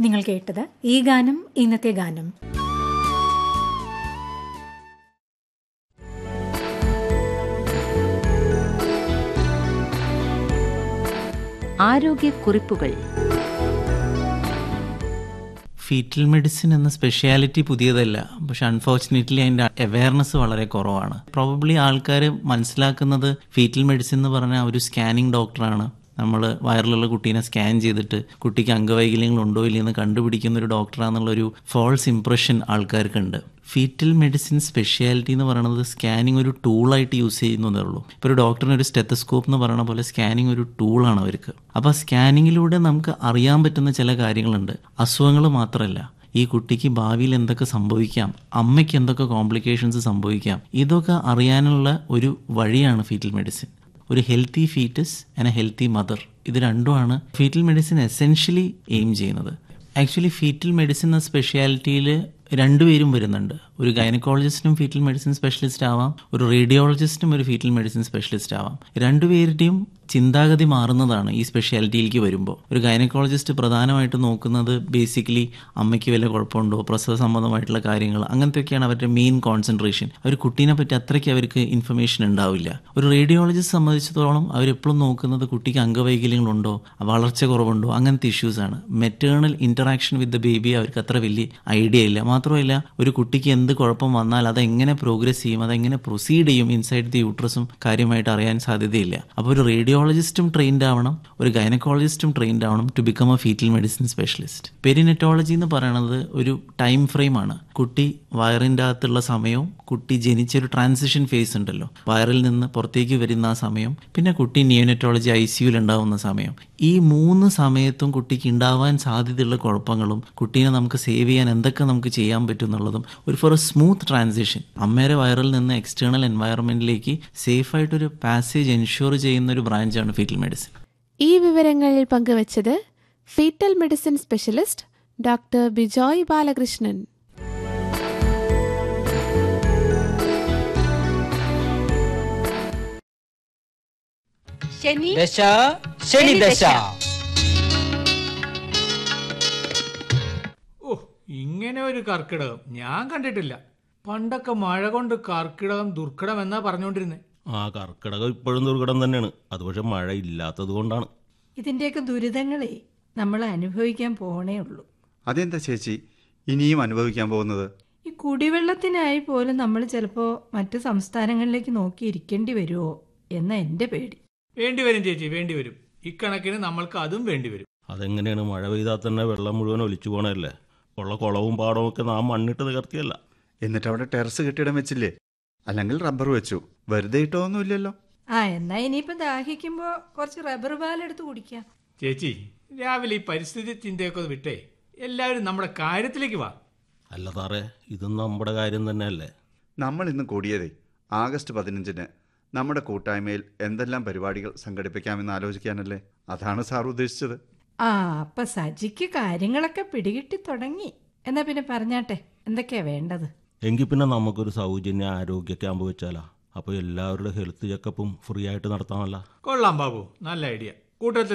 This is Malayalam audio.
നിങ്ങൾ കേട്ടത് ഈ ഗാനം ഇന്നത്തെ ഗാനം ആരോഗ്യക്കുറിപ്പുകൾ ഫീറ്റൽ മെഡിസിൻ എന്ന സ്പെഷ്യാലിറ്റി പുതിയതല്ല പക്ഷെ അൺഫോർച്ചുനേറ്റ്ലി അതിൻ്റെ അവയർനെസ് വളരെ കുറവാണ് പ്രോബബ്ലി ആൾക്കാർ മനസ്സിലാക്കുന്നത് ഫീറ്റൽ മെഡിസിൻ എന്ന് പറഞ്ഞാൽ ഒരു സ്കാനിങ് ഡോക്ടറാണ് നമ്മൾ വയറിലുള്ള കുട്ടീനെ സ്കാൻ ചെയ്തിട്ട് കുട്ടിക്ക് അംഗവൈകല്യങ്ങൾ ഉണ്ടോ ഇല്ലയെന്ന് കണ്ടുപിടിക്കുന്ന ഒരു ഡോക്ടറാണെന്നുള്ളൊരു ഫോൾസ് ഇംപ്രഷൻ ആൾക്കാർക്കുണ്ട് ഫീറ്റൽ മെഡിസിൻ സ്പെഷ്യാലിറ്റി എന്ന് പറയുന്നത് സ്കാനിങ് ഒരു ടൂളായിട്ട് യൂസ് ചെയ്യുന്നതേ ഉള്ളൂ ഇപ്പോൾ ഒരു ഡോക്ടറിന് ഒരു സ്റ്റെത്തസ്കോപ്പ് എന്ന് പറയുന്ന പോലെ സ്കാനിങ് ഒരു ടൂളാണ് അവർക്ക് അപ്പോൾ സ്കാനിങ്ങിലൂടെ നമുക്ക് അറിയാൻ പറ്റുന്ന ചില കാര്യങ്ങളുണ്ട് അസുഖങ്ങൾ മാത്രമല്ല ഈ കുട്ടിക്ക് ഭാവിയിൽ എന്തൊക്കെ സംഭവിക്കാം അമ്മയ്ക്ക് എന്തൊക്കെ കോംപ്ലിക്കേഷൻസ് സംഭവിക്കാം ഇതൊക്കെ അറിയാനുള്ള ഒരു വഴിയാണ് ഫീറ്റൽ മെഡിസിൻ ഒരു healthy fetus and a healthy mother ഇത് രണ്ടുമാണ് ഫീറ്റൽ മെഡിസിൻ എസെൻഷ്യലി എയിം ചെയ്യുന്നത് ആക്ച്വലി ഫീറ്റൽ മെഡിസിൻ എന്ന സ്പെഷ്യാലിറ്റിയിൽ രണ്ടുപേരും വരുന്നുണ്ട് ഒരു ഗൈനക്കോളജിസ്റ്റും ഫീറ്റൽ മെഡിസിൻ സ്പെഷ്യലിസ്റ്റ് ആവാം ഒരു റേഡിയോളജിസ്റ്റും ഒരു ഫീറ്റൽ മെഡിസിൻ സ്പെഷ്യലിസ്റ്റ് ആവാം രണ്ടുപേരുടെയും ചിന്താഗതി മാറുന്നതാണ് ഈ സ്പെഷ്യാലിറ്റിയിലേക്ക് വരുമ്പോൾ ഒരു ഗൈനക്കോളജിസ്റ്റ് പ്രധാനമായിട്ട് നോക്കുന്നത് ബേസിക്കലി അമ്മയ്ക്ക് വല്ല കുഴപ്പമുണ്ടോ പ്രസവ സംബന്ധമായിട്ടുള്ള കാര്യങ്ങൾ അങ്ങനത്തെയൊക്കെയാണ് അവരുടെ മെയിൻ കോൺസെൻട്രേഷൻ അവർ കുട്ടീനെ പറ്റി അത്രയ്ക്ക് അവർക്ക് ഇൻഫർമേഷൻ ഉണ്ടാവില്ല ഒരു റേഡിയോളജിസ്റ്റ് സംബന്ധിച്ചിടത്തോളം അവരെപ്പോഴും നോക്കുന്നത് കുട്ടിക്ക് അംഗവൈകല്യങ്ങളുണ്ടോ വളർച്ച കുറവുണ്ടോ അങ്ങനത്തെ ഇഷ്യൂസാണ് maternal interaction with the baby അവർക്ക് അത്ര വലിയ ഐഡിയ ഇല്ല മാത്രമല്ല ഒരു കുട്ടിക്ക് എന്ത് കുഴപ്പം വന്നാൽ അതെങ്ങനെ പ്രോഗ്രസ് ചെയ്യും അതെങ്ങനെ പ്രൊസീഡ് ചെയ്യും ഇൻസൈഡ് ദി യൂട്രസും കാര്യമായിട്ട് അറിയാൻ സാധ്യതയില്ല അപ്പോൾ ഒരു റേഡിയോളജിസ്റ്റും ട്രെയിൻഡ് ആവണം ഒരു ഗൈനക്കോളജിസ്റ്റും ട്രെയിൻഡ് ആവണം to become a fetal medicine specialist perinatology എന്ന് പറയുന്നത് ഒരു ടൈം ഫ്രെയിം ആണ് കുട്ടി വയറിൻ്റെ അകത്തുള്ള സമയവും കുട്ടി ജനിച്ചൊരു ട്രാൻസിഷൻ ഫേസ് ഉണ്ടല്ലോ വയറിൽ നിന്ന് പുറത്തേക്ക് വരുന്ന ആ സമയം പിന്നെ കുട്ടി നിയോനെറ്റോളജി ഐ സിയുയിൽ ഉണ്ടാവുന്ന സമയം ഈ മൂന്ന് സമയത്തും കുട്ടിക്ക് ഉണ്ടാവാൻ സാധ്യതയുള്ള കുഴപ്പങ്ങളും കുട്ടീനെ നമുക്ക് സേവ് ചെയ്യാൻ എന്തൊക്കെ നമുക്ക് ചെയ്യാൻ പറ്റും എന്നുള്ളതും ഒരു ഫോർ എ സ്മൂത്ത് ട്രാൻസിഷൻ അമ്മയുടെ വയറിൽ നിന്ന് എക്സ്റ്റേണൽ എൻവയറമെന്റിലേക്ക് സേഫ് ആയിട്ടൊരു പാസേജ് എൻഷുർ ചെയ്യുന്ന ഒരു ബ്രാഞ്ചാണ് ഫീറ്റൽ മെഡിസിൻ ഈ വിവരങ്ങൾ പങ്കുവച്ചത് fetal medicine specialist doctor Bijoy Balakrishnan ശനി ദശ ശനി ദശ ഓ ഇങ്ങനെ ഒരു കർക്കിടകം ഞാൻ കണ്ടിട്ടില്ല പണ്ടൊക്കെ മഴ കൊണ്ട് കർക്കിടകം ദുർഘടം എന്നാ പറഞ്ഞുകൊണ്ടിരുന്നേ ആ കർക്കിടകം ഇപ്പോഴും ദുർഘടം തന്നെയാണ് അത് പക്ഷെ മഴ ഇല്ലാത്തത് കൊണ്ടാണ് ഇതിൻ്റെയൊക്കെ ദുരിതങ്ങളെ നമ്മൾ അനുഭവിക്കാൻ പോണേ ഉള്ളൂ അതെന്താ ചേച്ചി ഇനിയും അനുഭവിക്കാൻ പോകുന്നത് ഈ കുടിവെള്ളത്തിനായി പോലും നമ്മൾ ചിലപ്പോൾ മറ്റ് സംസ്ഥാനങ്ങളിലേക്ക് നോക്കിയിരിക്കേണ്ടി വരുമോ എന്ന എൻ്റെ പേടി വേണ്ടി വരും ചേച്ചി വേണ്ടി വരും ഇക്കണക്കിന് നമ്മൾക്ക് അതും വേണ്ടി വരും അതെങ്ങനെയാണ് മഴ പെയ്താൽ തന്നെ വെള്ളം മുഴുവൻ ഒലിച്ചു പോകണല്ലേ ഉള്ള കുളവും പാടവും ഒക്കെ നാം മണ്ണിട്ട് നികർത്തിയല്ല എന്നിട്ട് അവിടെ ടെറസ് കെട്ടിടം വെച്ചില്ലേ അല്ലെങ്കിൽ റബ്ബർ വെച്ചു വെറുതെ ഇട്ടൊന്നുമില്ലല്ലോ ആ എന്നാ ഇനിയിപ്പം ദാഹിക്കുമ്പോൾ കുറച്ച് റബ്ബർ പാലെടുത്ത് കുടിക്കാം ചേച്ചി രാവിലെ ഈ പരിസ്ഥിതി ചിന്തയൊക്കെ ഒന്ന് വിട്ടേ എല്ലാവരും നമ്മുടെ കാര്യത്തിലേക്ക് വാ അല്ല സാറേ ഇതും നമ്മുടെ കാര്യം തന്നെയല്ലേ നമ്മൾ ഇന്ന് കൂടിയതേ ആഗസ്റ്റ് പതിനഞ്ചിന് നമ്മുടെ കൂട്ടായ്മയിൽ എന്തെല്ലാം പരിപാടികൾ സംഘടിപ്പിക്കാമെന്ന് ആലോചിക്കാനല്ലേ അതാണ് സാർ ഉദ്ദേശിച്ചത് ആ അപ്പം സജിക്ക് കാര്യങ്ങളൊക്കെ പിടികിട്ടി തുടങ്ങി എന്നാ പിന്നെ പറഞ്ഞാട്ടെ എന്തൊക്കെയാ വേണ്ടത് എങ്കിൽ പിന്നെ നമുക്കൊരു സൗജന്യ ആരോഗ്യ ക്യാമ്പ് വെച്ചാലാ അപ്പോൾ എല്ലാവരുടെ ഹെൽത്ത് ചെക്കപ്പും ഫ്രീ ആയിട്ട് നടത്താമല്ല കൊള്ളാം ബാബു നല്ല ഐഡിയ കൂട്ടത്തിൽ